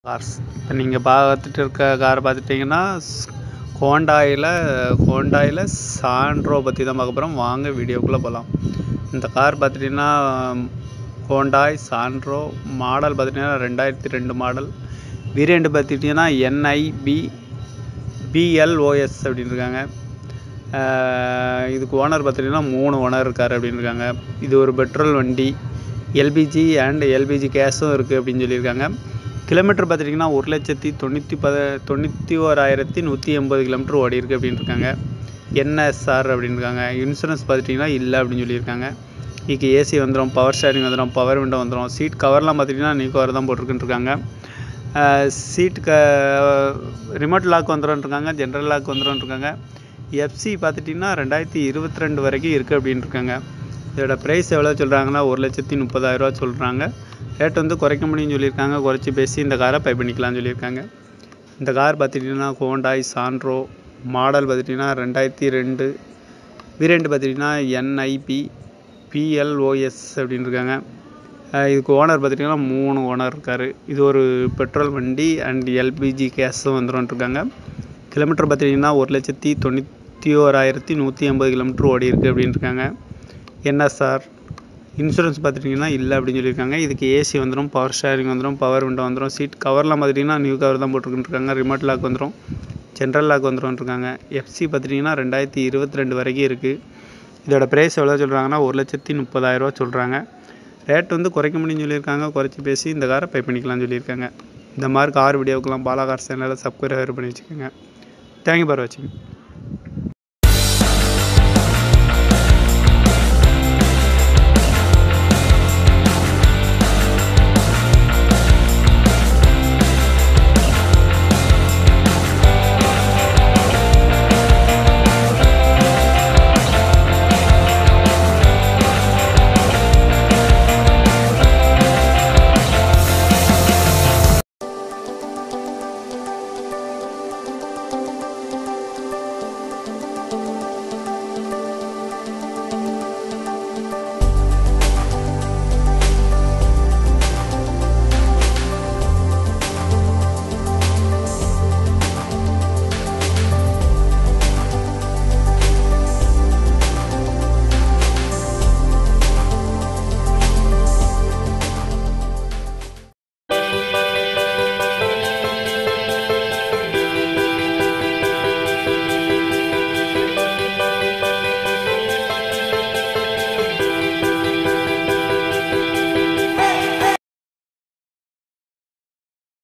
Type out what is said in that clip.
cars இப்போ நீங்கள் பார்த்துட்டு இருக்க காரை பார்த்துட்டிங்கன்னா ஹோண்டாயில் ஹோண்டாயில் சாண்ட்ரோ பற்றி தான் பார்க்க போகிறோம் வாங்க வீடியோக்குள்ளே போகலாம் இந்த கார் பார்த்துட்டிங்கன்னா ஹோண்டாய் சாண்ட்ரோ மாடல் பார்த்துட்டிங்கன்னா ரெண்டாயிரத்தி ரெண்டு மாடல் வேரியண்ட் பார்த்துட்டிங்கன்னா என்ஐபி பிஎல்ஓஎஸ் அப்படின்னு இருக்காங்க ஆஹ் இதுக்கு ஓனர் பார்த்துட்டிங்கன்னா மூணு ஓனர் இருக்கார் அப்படின்னு இருக்காங்க இது ஒரு பெட்ரோல் வண்டி எல்பிஜி அண்ட் எல்பிஜி கேஸும் இருக்குது அப்படின்னு சொல்லியிருக்காங்க கிலோமீட்டர் பார்த்துட்டிங்கன்னா ஒரு லட்சத்தி தொண்ணூற்றி பத தொண்ணூற்றி ஓராயிரத்தி நூற்றி எண்பது கிலோமீட்டர் ஓடி இருக்குது அப்படின்னு இருக்காங்க என்எஸ்ஆர் அப்படின்னு இருக்காங்க இன்சூரன்ஸ் பார்த்துட்டிங்கன்னா இல்லை அப்படின்னு சொல்லியிருக்காங்க இதுக்கு ஏசி வந்துடும் பவர் ஸ்டேரிங் வந்துடும் பவர் விண்டோ வந்துடும் சீட் கவர்லாம் பார்த்துட்டிங்கன்னா நீ கவர் தான் போட்டிருக்குன்னு இருக்காங்க சீட் க ரிமோட் லாக் வந்துடும் இருக்காங்க ஜென்ரல் லாக் வந்துடும் இருக்காங்க எஃப்சி பார்த்துட்டிங்கன்னா ரெண்டாயிரத்தி இருபத்தி ரெண்டு வரைக்கும் இருக்குது அப்படின்னு இருக்காங்க இதோட ப்ரைஸ் எவ்வளோ சொல்கிறாங்கன்னா ஒரு லட்சத்தி முப்பதாயிரரூவா சொல்கிறாங்க ரேட் வந்து குறைக்க முடியும்னு சொல்லியிருக்காங்க குறைச்சி பேசி இந்த காரை பை பண்ணிக்கலாம்னு சொல்லியிருக்காங்க இந்த கார் பார்த்துட்டிங்கன்னா ஹோண்டாய் சாண்ட்ரோ மாடல் பார்த்துட்டிங்கன்னா ரெண்டாயிரத்தி ரெண்டு வேரியண்ட் பார்த்துட்டிங்கன்னா என்ஐபி பிஎல்ஓஎஸ் அப்படின்னு இருக்காங்க அஹ் இதுக்கு ஓனர் பார்த்துட்டிங்கன்னா மூணு ஓனர் இருக்கார் இது ஒரு பெட்ரோல் வண்டி அண்ட் எல்பிஜி கேஸும் வந்துடும் இருக்காங்க கிலோமீட்டர் பார்த்துட்டிங்கன்னா ஒரு லட்சத்தி தொண்ணூற்றி ஓராயிரத்தி நூற்றி ஐம்பது கிலோமீட்டர் ஓடி இருக்குது அப்படின்னு இருக்காங்க என்எஸ்ஆர் இன்சூரன்ஸ் பார்த்துட்டிங்கன்னா இல்லை அப்படின்னு சொல்லியிருக்காங்க இதுக்கு ஏசி வந்துடும் பவர் ஷேரிங் வந்துடும் பவர் விண்டோ வந்துடும் சீட் கவர்லாம் பார்த்துட்டிங்கன்னா நியூ கவர் தான் போட்டிருக்குன்னு இருக்காங்க ரிமோட் லாக் வந்துடும் ஜென்ரல் லாக் வந்துடும் இருக்காங்க எஃப்சி பார்த்துட்டிங்கன்னா ரெண்டாயிரத்தி இருபத்தி ரெண்டு வரைக்கும் இருக்குது இதோட ப்ரைஸ் எவ்வளோ சொல்கிறாங்கன்னா ஒரு லட்சத்தி முப்பதாயிரரூவா சொல்கிறாங்க ரேட் வந்து குறைக்க முடியும்னு சொல்லியிருக்காங்க குறைச்சி பேசி இந்த காரை பை பண்ணிக்கலாம்னு சொல்லியிருக்காங்க இந்த மாதிரி கார் வீடியோக்கெல்லாம் பாலா கார் சேனலில் சப்ஸ்கிரைபர் பண்ணி வச்சுக்கோங்க தேங்க்யூ ஃபார் வாட்சிங்